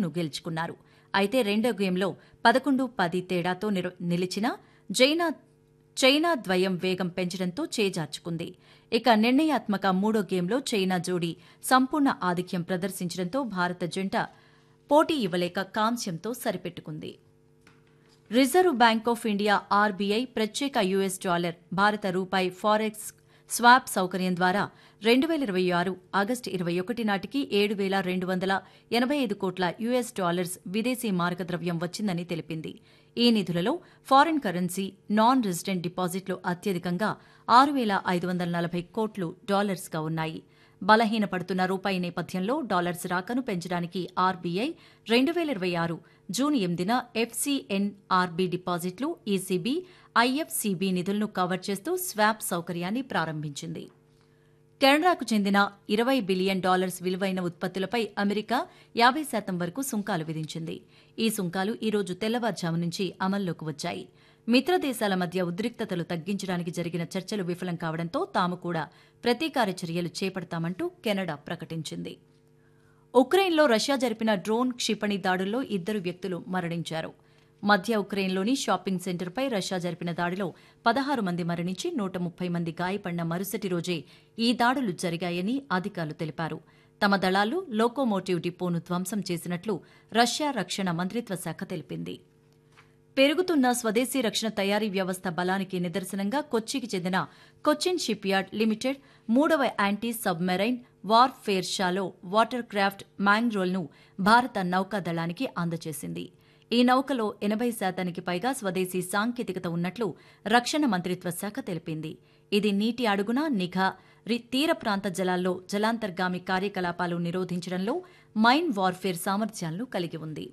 గేమ్ను గెలుచుకున్నారు అయితే రెండో గేమ్లో పదకొండు పది తేడాతో నిర- నిలిచిన జైనా చైనా ద్వయం వేగం పెంచడంతో చేజార్చుకుంది ఇక నిర్ణయాత్మక మూడో గేమ్లో చైనా జోడీ సంపూర్ణ ఆధిక్యం ప్రదర్శించడంతో భారత జంట పోటీ ఇవ్వలేక కాంస్యంతో సరిపెట్టుకుంది Reserve Bank of India RBI ప్రత్యేక యుఎస్ డాలర్ భారత రూపాయి ఫారెక్స్ స్వాప్ సౌకర్యం ద్వారా రెండు వేల ఇరవై ఆరు ఆగస్టు ఇరవై ఒకటి నాటికి ఏడు వేల రెండు వందల ఎనభై ఐదు కోట్ల యుఎస్ డాలర్స్ విదేశీ మార్గద్రవ్యం వచ్చిందని తెలిపింది ఈ నిధులలో ఫారిన్ కరెన్సీ నాన్ రెసిడెంట్ డిపాజిట్లు అత్యధికంగా ఆరు వేల ఐదు వందల నలభై కోట్లు డాలర్స్గా ఉన్నాయి బలహీనపడుతున్న రూపాయి నేపథ్యంలో డాలర్స్ రాకను పెంచడానికి ఆర్బీఐ రెండు వేల ఇరవై ఆరు జూన్ ఎనిమిదిన ఎఫ్సీఎన్ఆర్బీ డిపాజిట్లు ఈసీబీ ఐఎఫ్సీబీ నిధులను కవర్ చేస్తూ స్వాప్ సౌకర్యాన్ని ప్రారంభించింది కెనడాకు చెందిన ఇరవై బిలియన్ డాలర్స్ విలువైన ఉత్పత్తులపై అమెరికా యాభై శాతం వరకు సుంకాలు విధించింది ఈ సుంకాలు ఈ రోజు తెల్లవారుజాము నుంచి అమల్లోకి వచ్చాయి మిత్ర దేశాల మధ్య ఉద్రిక్తతలు తగ్గించడానికి జరిగిన చర్చలు విఫలం కావడంతో తాము కూడా ప్రతీకార చర్యలు చేపడతామంటూ కెనడా ప్రకటించింది ఉక్రెయిన్లో రష్యా జరిపిన డ్రోన్ క్షిపణి దాడుల్లో ఇద్దరు వ్యక్తులు మరణించారు మధ్య ఉక్రెయిన్లోని షాపింగ్ సెంటర్పై రష్యా జరిపిన దాడిలో పదహారు మంది మరణించి నూట ముప్పై మంది గాయపడిన మరుసటి రోజే ఈ దాడులు జరిగాయని అధికారులు తెలిపారు తమ దళాలు లోకోమోటివ్ డిపోను ధ్వంసం చేసినట్లు రష్యా రక్షణ మంత్రిత్వ శాఖ తెలిపింది పెరుగుతున్న స్వదేశీ రక్షణ తయారీ వ్యవస్థ బలానికి నిదర్శనంగా కొచ్చికి చెందిన కొచ్చిన్ షిప్ యార్డ్ లిమిటెడ్ మూడవ anti submarine warfare shallow water craft మ్యాంగ్రోల్ను భారత నౌకాదళానికి అందజేసింది ఈ నౌకలో ఎనభై శాతానికి పైగా స్వదేశీ సాంకేతికత ఉన్నట్లు రక్షణ మంత్రిత్వ శాఖ తెలిపింది ఇది నీటి అడుగున నిఘా రి- తీర ప్రాంత జలాల్లో జలాంతర్గామి కార్యకలాపాలు నిరోధించడంలో మైన్ వార్ఫేర్ సామర్థ్యాలను కలిగి ఉంది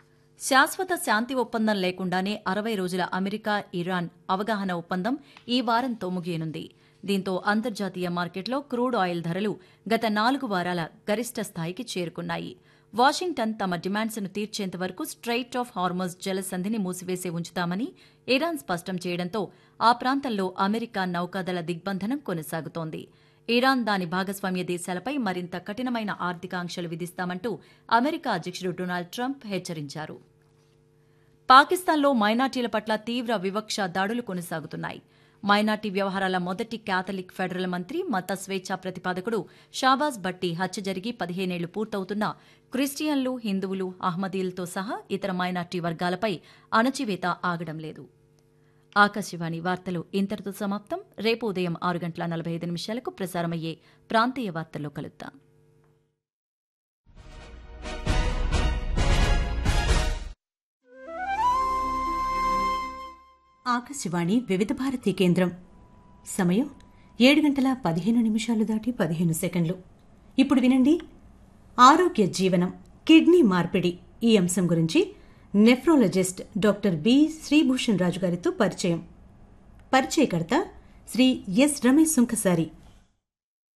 శాశ్వత శాంతి ఒప్పందం లేకుండానే అరవై రోజుల అమెరికా ఇరాన్ అవగాహన ఒప్పందం ఈ వారంతో ముగియనుంది దీంతో అంతర్జాతీయ మార్కెట్లో క్రూడ్ ఆయిల్ ధరలు గత నాలుగు వారాల గరిష్ట స్థాయికి చేరుకున్నాయి వాషింగ్టన్ తమ డిమాండ్స్ను తీర్చేంత వరకు స్ట్రైట్ ఆఫ్ హార్మోజ్ జలసంధిని మూసివేసి ఉంచుతామని ఇరాన్ స్పష్టం చేయడంతో ఆ ప్రాంతంలో అమెరికా నౌకాదళ దిగ్బంధనం కొనసాగుతోంది ఇరాన్ దాని భాగస్వామ్య దేశాలపై మరింత కఠినమైన ఆర్థిక ఆంక్షలు విధిస్తామంటూ అమెరికా అధ్యక్షుడు డొనాల్డ్ ట్రంప్ హెచ్చరించారు పాకిస్తాన్లో మైనార్టీల పట్ల తీవ్ర వివక్ష దాడులు కొనసాగుతున్నాయి మైనార్టీ వ్యవహారాల మొదటి క్యాథలిక్ ఫెడరల్ మంత్రి మత స్వేచ్ఛ ప్రతిపాదకుడు షాబాజ్ భట్టి హత్య జరిగి పదిహేనేళ్లు పూర్తవుతున్నా క్రిస్టియన్లు హిందువులు అహ్మదీలతో సహా ఇతర మైనార్టీ వర్గాలపై అణచివేత ఆగడం లేదు ఆకాశవాణి వార్తలు ఇంతటితో సమాప్తం రేపు ఉదయం ఆరు గంటల నలభై ఐదు నిమిషాలకు ప్రసారమయ్యే ప్రాంతీయ వార్తల్లో కలుద్దాం ఆకాశవాణి వివిధ భారతి కేంద్రం సమయం ఏడు గంటల పదిహేను నిమిషాలు దాటి పదిహేను సెకండ్లు ఇప్పుడు వినండి ఆరోగ్య జీవనం కిడ్నీ మార్పిడి ఈ అంశం గురించి nephrologist doctor B Sribhushan Raju గారితో పరిచయం పరిచయకర్త శ్రీ ఎస్ రమేష్ సుంకసారి